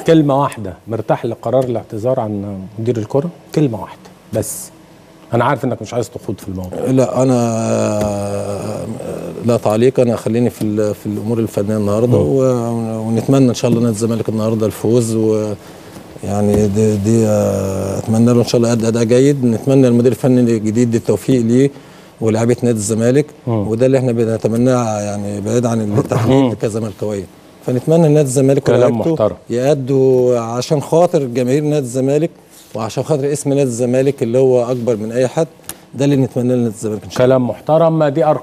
كلمه واحده مرتاح لقرار الاعتذار عن مدير الكره كلمه واحده بس انا عارف انك مش عايز تخوض في الموضوع لا انا آه، لا تعليق انا خليني في ال- في الامور الفنيه النهارده و- ونتمنى ان شاء الله نادي الزمالك النهارده الفوز و يعني دي, دي آه، اتمنى له ان شاء الله اداء اداء جيد نتمنى المدير الفني الجديد التوفيق ليه ولاعيبه نادي الزمالك وده اللي احنا بنتمناه يعني بعيد عن التحديد كزملكاويه فنتمنى نادي الزمالك كلام ولاعيبته محترم. يأدوا عشان خاطر جماهير نادي الزمالك وعشان خاطر اسم نادي الزمالك اللي هو اكبر من اي حد ده اللي نتمناه لنادي الزمالك ان شاء الله كلام محترم دي أرقام